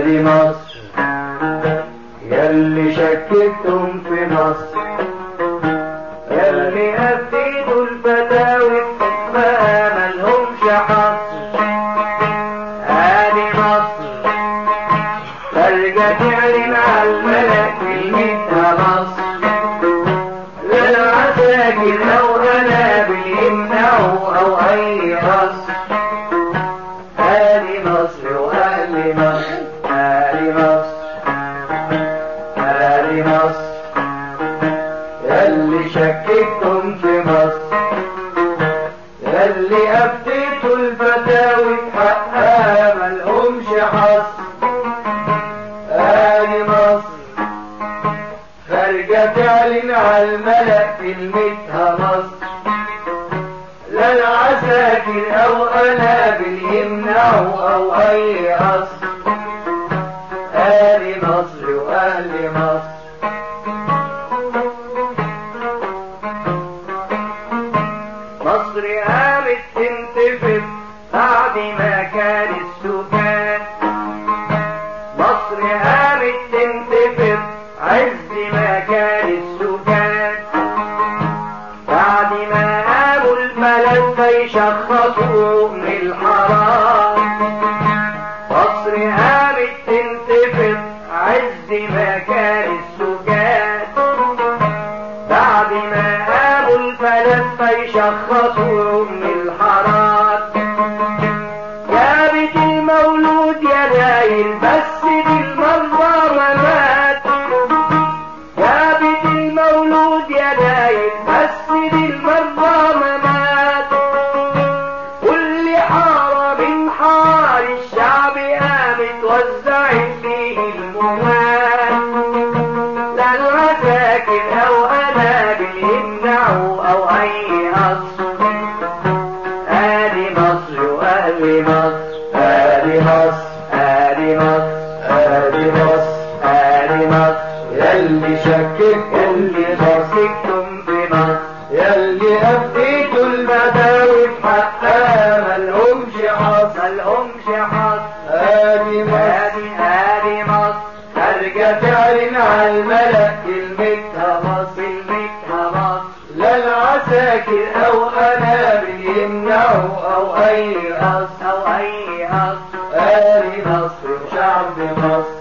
ادي مصر يلي شككتم في مصر يلي افيدوا الفتاوي بحكمها ملهمش حصر ادي مصر فارجة تعلن على الملك كلمتها مصر لا العساكر او قنابل يمنعوا او اي قصر ادي مصر واهل مصر ادي مصر ادي مصر يلي شككتم في مصر يلي افتيتوا الفتاوي بحقها ملهمش حصر ادي مصر خارجة تعلن على الملأ كلمتها مصر لا العساكر او قنابل يمنعوا او اي قصر ادي مصر واهل مصر مصر قامت تنتفض بعد ما كان السكان مصر قامت تنتفض عز ما كان السكان بعد ما قاموا الملك يشخصوا من الحرام مصر قامت تنتفض عز ما كان السكان بعد ما قاموا الفلاسفة يشخصوا من الحرام جابت المولود يا داير بس بالمرة ما مات جابت المولود يا داير بس بالمرة ما مات كل حارة من حار الشعب قامت وزعت فيه الموال لا العساكر او انابل يمنعوا او اي قصر ادي مصر واهل مصر ادي مصر ادي مصر ادي مصر ادي مصر يلي شكك اللي شككتم في مصر يلي افديتوا المداوي بحقها ملهمش حظ ملهمش حظ ادي مصر ادي ادي مصر خارجة تعلن على الملأ كلمتها مصر كلمتها مصر لا العساكر او قنابل يمنعوا او اي قصر او اي قصر ادي مصر وشعب مصر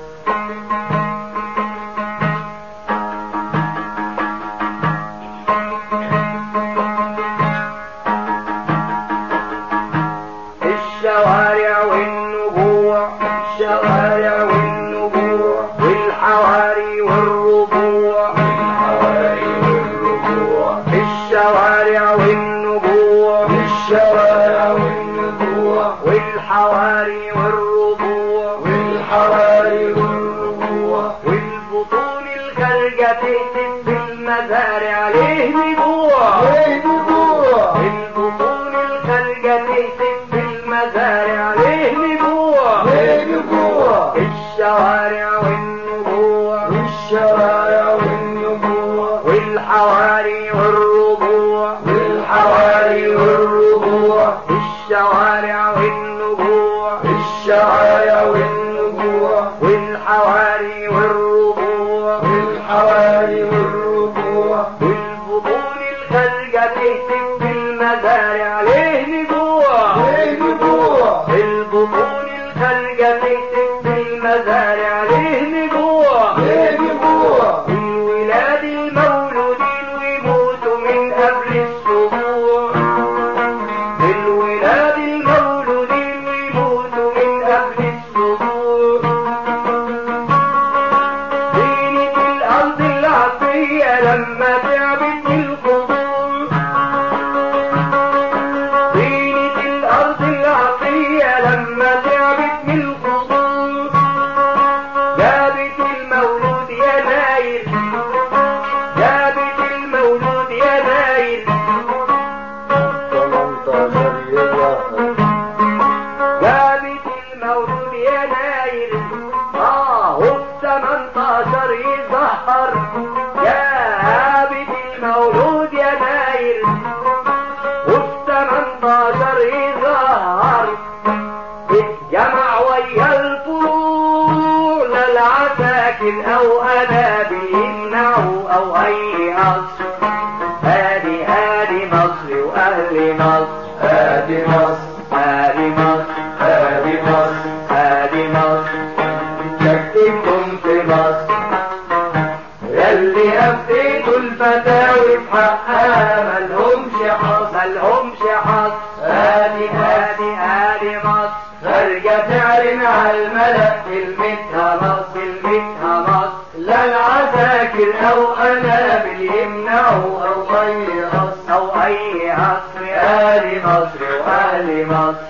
الشوارع والنجوع الشوارع والنجوع والحواري والربوع الحواري والربوع الشوارع والنجوع الشوارع والنجوع والحواري والربوع والحواري والربوع والبطون الخارجة تهتف في المزارع ليه نجوع ليه نجوع البطون الخارجة تهتف في المزارع ليه نجوع ليه نجوع الشوارع والنجوع والشوارع والنجوع والحواري والربوع والحواري والربوع الشوارع والنجوع الشوارع والنجوع والحواري والربوع والحواري والربوع والبطون الخارجة تهتف في المزارع ليه نجوع ليه نجوع البطون الخارجة تهتف في المزارع ليه نجوع ليه نجوع الولاد المولودين ويموتوا من قبل السبوع الولاد المولودين ويموتوا من قبل السبوع طينة الأرض العطية لما تعبت القبور طينة الأرض العطية لما تعبت من القبور جاب العساكر او انابل يمنعوا او اي قصر هادي هادي مصر واهل مصر هادي مصر هادي مصر هادي مصر هادي مصر شككتم في مصر يلي أفتيتوا الفتاوي في حقها ملهمش حظ ملهمش حظ هادي هادي هادي مصر خارجة تعلن على الملأ كلمتها مصر كلمتها مصر لا العساكر أو أنابل يمنعوا أو أي عصر أو أي عصر أهل مصر وأهل مصر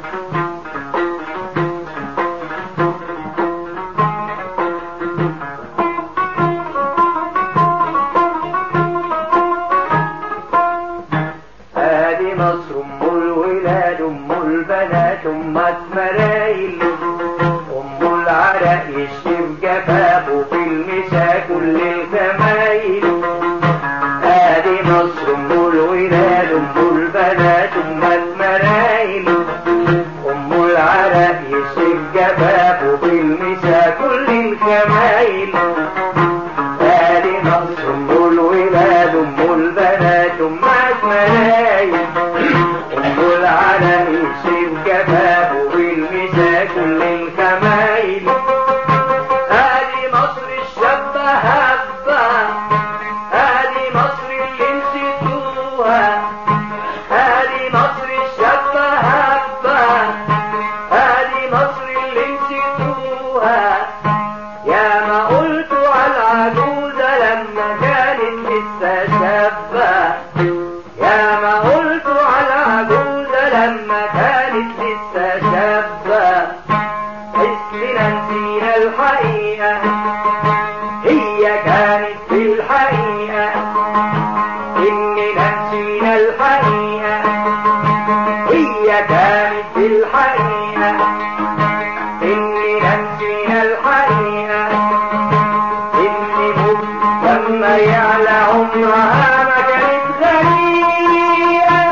هادي مصر ام الولاد ام البنات ام مرايل ام العرق يشرب جفافه في المسا كل الزمايل هادي مصر ام الولاد ام البنات ام مرايل ام العرق يشرب جفافه في المسا كل الجمايل هادي مصر ام الولاد ام البنات ام ملايين ام العالم يشيب جبابه والمسا كل الكمايل هادي مصر الشابة هبة هادي مصر اللي نسيتوها هادي مصر الشابة هبة هادي مصر اللي نسيتوها يا ما قلت على العجوزة لما كانت لسه شابة يا ما قلت على العجوزة لما كانت لسه شابة حسنا نسينا الحقيقة هي كانت في الحقيقة إننا نسينا الحقيقة هي كانت في الحقيقة إننا نسينا الحقيقة إني مت لما يعلى عمرها ما كانت غريقة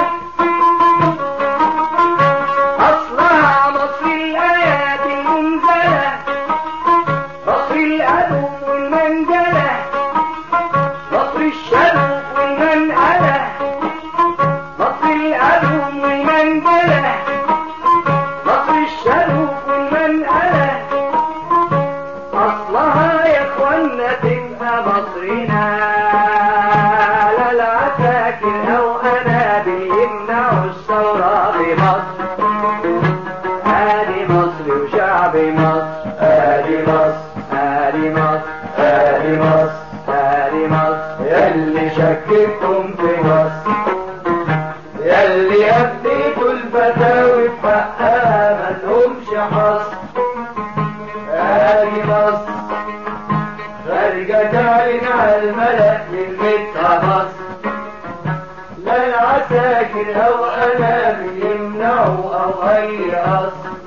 أصلها مصر الآيات المنزلة مصر الأدب والمنجلة مصر الشرق والمنقلة مصر الأدب والمنجلة مصر الشرق والمنقلة أصلها يا إخوانا تبقى مصرنا لا العساكر أو أنابل يمنعوا الثورة بمصر هادي مصر وشعب مصر هادي مصر هادي مصر هادي مصر هادي مصر يلي شككتم في مصر يلي أديتوا الفتاوي في حقها ملهمش حصر هادي مصر خارجة تعلن على الملأ كلمتها مصر لا العساكر أو أنابل يمنعوا أو أي قصر